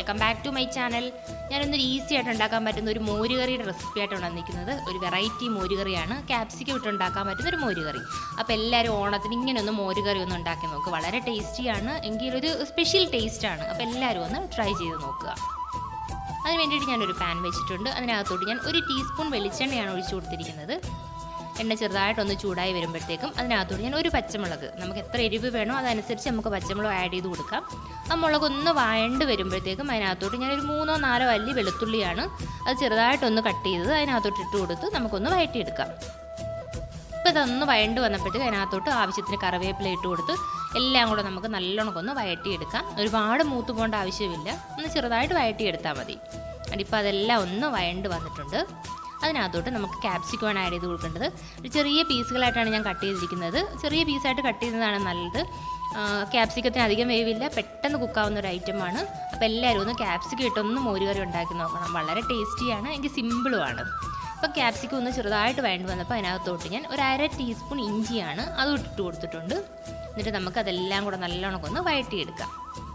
welcome back to my channel ഞാനൊന്നൊരു easy ആയിട്ട് ഉണ്ടാക്കാൻ പറ്റുന്ന ഒരു മോരുകറിയുടെ റെസിപ്പി ആയിട്ടാണ് വന്നിരിക്കുന്നത് ഒരു വെറൈറ്റി മോരുകറിയാണ് ക്യാപ്സിക്കം ഇട്ട് ഉണ്ടാക്കാൻ പറ്റുന്ന ഒരു മോരുകറി അപ്പോൾ എല്ലാവരും ഓണത്തിന് ഇങ്ങനെ ഒന്ന് മോരുകറി ഒന്ന് ഉണ്ടാക്കി നോക്കുക വളരെ ടേസ്റ്റിയാണ് എങ്കിലൊരു സ്പെഷ്യൽ ടേസ്റ്റാണ് അപ്പോൾ എല്ലാവരും ഒന്ന് ട്രൈ ചെയ്ത് നോക്കുക അതിന് വേണ്ടിയിട്ട് ഞാനൊരു പാൻ വെച്ചിട്ടുണ്ട് അതിനകത്തോട്ട് ഞാൻ ഒരു ടീസ്പൂൺ വെളിച്ചെണ്ണയാണ് ഒഴിച്ചു കൊടുത്തിരിക്കുന്നത് എണ്ണ ചെറുതായിട്ടൊന്ന് ചൂടായി വരുമ്പോഴത്തേക്കും അതിനകത്തോട്ട് ഞാൻ ഒരു പച്ചമുളക് നമുക്ക് എത്ര എരിവ് വേണോ അതനുസരിച്ച് നമുക്ക് പച്ചമുളക് ആഡ് ചെയ്ത് കൊടുക്കാം ആ മുളക് ഒന്ന് വഴണ്ട് വരുമ്പോഴത്തേക്കും അതിനകത്തോട്ട് ഞാൻ ഒരു മൂന്നോ നാലോ അല്ലി വെളുത്തുള്ളിയാണ് അത് ചെറുതായിട്ടൊന്ന് കട്ട് ചെയ്തത് അതിനകത്തോട്ട് ഇട്ട് കൊടുത്ത് നമുക്കൊന്ന് വഴറ്റിയെടുക്കാം ഇപ്പോൾ ഇതൊന്ന് വഴണ്ട് വന്നപ്പോഴത്തേക്ക് അതിനകത്തോട്ട് ആവശ്യത്തിന് കറിവേപ്പില ഇട്ട് കൊടുത്ത് എല്ലാം കൂടെ നമുക്ക് നല്ലോണം ഒന്ന് വഴറ്റിയെടുക്കാം ഒരുപാട് മൂത്ത് പോകേണ്ട ആവശ്യമില്ല ഒന്ന് ചെറുതായിട്ട് വഴറ്റിയെടുത്താൽ മതി അതിപ്പോൾ അതെല്ലാം ഒന്ന് വഴണ്ട് വന്നിട്ടുണ്ട് അതിനകത്തോട്ട് നമുക്ക് ക്യാപ്സിക്കമാണ് ആഡ് ചെയ്ത് കൊടുക്കേണ്ടത് ഒരു ചെറിയ പീസുകളായിട്ടാണ് ഞാൻ കട്ട് ചെയ്തിരിക്കുന്നത് ചെറിയ പീസായിട്ട് കട്ട് ചെയ്യുന്നതാണ് നല്ലത് ക്യാപ്സിക്കത്തിന് അധികം വേവില്ല പെട്ടെന്ന് കുക്കാവുന്ന ഒരു ഐറ്റമാണ് അപ്പോൾ എല്ലാവരും ഒന്ന് ക്യാപ്സിക്കം ഇട്ടൊന്ന് മോരുകറി ഉണ്ടാക്കി നോക്കണം വളരെ ടേസ്റ്റിയാണ് എനിക്ക് സിമ്പിളുമാണ് ഇപ്പം ക്യാപ്സിക്കം ഒന്ന് ചെറുതായിട്ട് വേണ്ടി വന്നപ്പോൾ അതിനകത്തോട്ട് ഞാൻ ഒരു അര ടീസ്പൂൺ ഇഞ്ചിയാണ് അത് ഇട്ടിട്ട് കൊടുത്തിട്ടുണ്ട് എന്നിട്ട് നമുക്ക് അതെല്ലാം കൂടെ നല്ലോണം ഒന്ന് വഴറ്റിയെടുക്കാം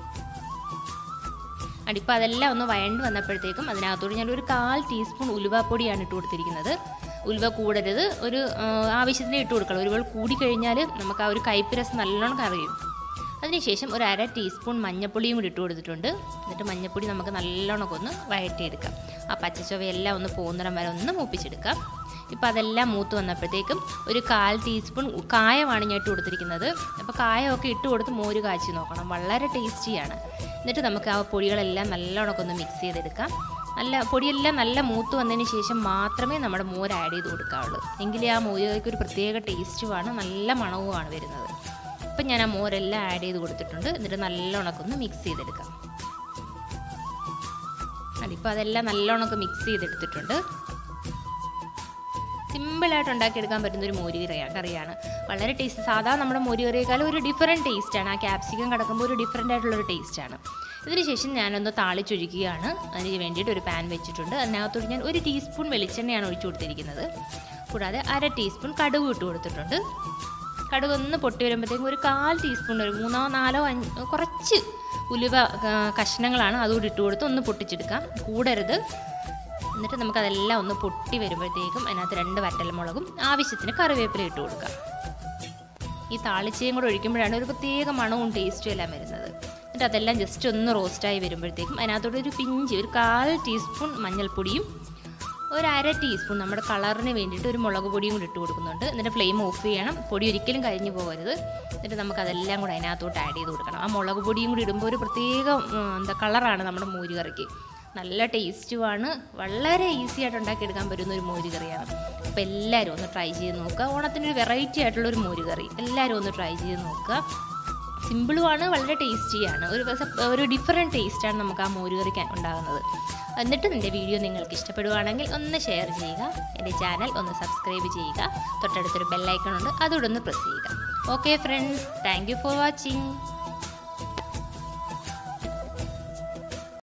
അടിപ്പോൾ അതെല്ലാം ഒന്ന് വഴണ്ട് വന്നപ്പോഴത്തേക്കും അതിനകത്തോട്ട് ഞാൻ ഒരു കാൽ ടീസ്പൂൺ ഉലുവാപ്പൊടിയാണ് ഇട്ട് കൊടുത്തിരിക്കുന്നത് ഉലുവ കൂടരുത് ഒരു ആ, ആവശ്യത്തിന് ഇട്ട് കൊടുക്കണം ഒരുപാട് കൂടിക്കഴിഞ്ഞാൽ നമുക്ക് ആ ഒരു കയ്പ്പ് രസം നല്ലോണം കറിയും അതിനുശേഷം ഒരു അര ടീസ്പൂൺ മഞ്ഞൾപ്പൊടിയും കൂടി ഇട്ട് കൊടുത്തിട്ടുണ്ട് എന്നിട്ട് മഞ്ഞൾപ്പൊടി നമുക്ക് നല്ലോണം ഒന്ന് വഴറ്റിയെടുക്കാം ആ പച്ചച്ചൊവയെല്ലാം ഒന്ന് പോകുന്നിടം വരെ ഒന്ന് മൂപ്പിച്ചെടുക്കാം ഇപ്പോൾ അതെല്ലാം മൂത്ത് വന്നപ്പോഴത്തേക്കും ഒരു കാൽ ടീസ്പൂൺ കായമാണ് ഞാൻ ഇട്ട് കൊടുത്തിരിക്കുന്നത് അപ്പോൾ കായമൊക്കെ ഇട്ട് കൊടുത്ത് മോര് കാച്ചി നോക്കണം വളരെ ടേസ്റ്റിയാണ് എന്നിട്ട് നമുക്ക് ആ പൊടികളെല്ലാം നല്ലോണം ഒന്ന് മിക്സ് ചെയ്തെടുക്കാം നല്ല പൊടിയെല്ലാം നല്ല മൂത്ത് വന്നതിന് ശേഷം മാത്രമേ നമ്മുടെ മോര് ആഡ് ചെയ്ത് കൊടുക്കാവുള്ളൂ എങ്കിലേ ആ മോരുകൾക്ക് ഒരു പ്രത്യേക ടേസ്റ്റുമാണ് നല്ല മണവുമാണ് വരുന്നത് അപ്പം ഞാൻ ആ മോരെല്ലാം ആഡ് ചെയ്ത് കൊടുത്തിട്ടുണ്ട് എന്നിട്ട് നല്ലോണം ഒന്ന് മിക്സ് ചെയ്തെടുക്കാം അതിപ്പോൾ അതെല്ലാം നല്ലോണം മിക്സ് ചെയ്തെടുത്തിട്ടുണ്ട് സിമ്പിളായിട്ട് ഉണ്ടാക്കിയെടുക്കാൻ പറ്റുന്ന ഒരു മോരുകറിയാണ് കറിയാണ് വളരെ ടേസ്റ്റ് സാധാരണ നമ്മുടെ മോരുകറിയേക്കാളും ഒരു ഡിഫറെൻറ്റ് ടേസ്റ്റാണ് ആ ക്യാപ്സിക്കം കിടക്കുമ്പോൾ ഒരു ഡിഫറെൻ്റ് ആയിട്ടുള്ളൊരു ടേസ്റ്റാണ് ഇതിനുശേഷം ഞാനൊന്ന് താളിച്ചൊഴിക്കുകയാണ് അതിന് വേണ്ടിയിട്ട് ഒരു പാൻ വെച്ചിട്ടുണ്ട് അതിനകത്തോട്ട് ഞാൻ ഒരു ടീസ്പൂൺ വെളിച്ചെണ്ണയാണ് ഒഴിച്ചു കൊടുത്തിരിക്കുന്നത് കൂടാതെ അര ടീസ്പൂൺ കടുക് ഇട്ട് കൊടുത്തിട്ടുണ്ട് കടുക് ഒന്ന് പൊട്ടി വരുമ്പോഴത്തേക്കും ഒരു കാൽ ടീസ്പൂൺ ഒരു മൂന്നോ നാലോ അഞ്ച് കുറച്ച് ഉലുവ ആ, കഷ്ണങ്ങളാണ് അതുകൂടി ഇട്ട് കൊടുത്ത് ഒന്ന് പൊട്ടിച്ചെടുക്കാം കൂടരുത് എന്നിട്ട് നമുക്കതെല്ലാം ഒന്ന് പൊട്ടി വരുമ്പോഴത്തേക്കും അതിനകത്ത് രണ്ട് വറ്റൽമുളകും ആവശ്യത്തിന് കറിവേപ്പില ഇട്ട് കൊടുക്കാം ഈ താളിച്ചയും കൂടെ ഒഴിക്കുമ്പോഴാണ് ഒരു പ്രത്യേക മണവും ടേസ്റ്റും എല്ലാം വരുന്നത് എന്നിട്ട് അതെല്ലാം ജസ്റ്റ് ഒന്ന് റോസ്റ്റായി വരുമ്പോഴത്തേക്കും അതിനകത്തോട്ട് ഒരു പിഞ്ച് ഒരു കാൽ ടീസ്പൂൺ മഞ്ഞൾപ്പൊടിയും ഒരു അര ടീസ്പൂൺ നമ്മുടെ കളറിന് വേണ്ടിയിട്ട് ഒരു മുളക് പൊടിയും കൂടി ഇട്ട് കൊടുക്കുന്നുണ്ട് എന്നിട്ട് ഫ്ലെയിം ഓഫ് ചെയ്യണം പൊടി ഒരിക്കലും കരിഞ്ഞു പോകരുത് എന്നിട്ട് നമുക്ക് അതെല്ലാം കൂടെ അതിനകത്തോട്ട് ആഡ് ചെയ്ത് കൊടുക്കണം ആ മുളക് പൊടിയും കൂടി ഇടുമ്പോൾ ഒരു പ്രത്യേക ഉം, എന്താ കളറാണ് നമ്മുടെ മോര് കറിക്ക് നല്ല ടേസ്റ്റുമാണ് വളരെ ഈസി ആയിട്ട് ഉണ്ടാക്കിയെടുക്കാൻ പറ്റുന്ന ഒരു മോര് കറിയാണ് അപ്പോൾ എല്ലാവരും ഒന്ന് ട്രൈ ചെയ്ത് നോക്കുക ഓണത്തിനൊരു വെറൈറ്റി ആയിട്ടുള്ള ഒരു മോര് കറി എല്ലാവരും ഒന്ന് ട്രൈ ചെയ്ത് നോക്കുക സിമ്പിളുമാണ് വളരെ ടേസ്റ്റിയാണ് ഒരു ദിവസം ഒരു ഡിഫറെൻറ്റ് ടേസ്റ്റാണ് നമുക്ക് ആ മോര് കറിക്ക് ഉണ്ടാകുന്നത് എന്നിട്ട് എൻ്റെ വീഡിയോ നിങ്ങൾക്ക് ഇഷ്ടപ്പെടുവാണെങ്കിൽ ഒന്ന് ഷെയർ ചെയ്യുക എൻ്റെ ചാനൽ ഒന്ന് സബ്സ്ക്രൈബ് ചെയ്യുക തൊട്ടടുത്തൊരു ബെല്ലൈക്കൺ ഉണ്ട് അതുകൂടെ ഒന്ന് പ്രസ് ചെയ്യുക okay friends thank you for watching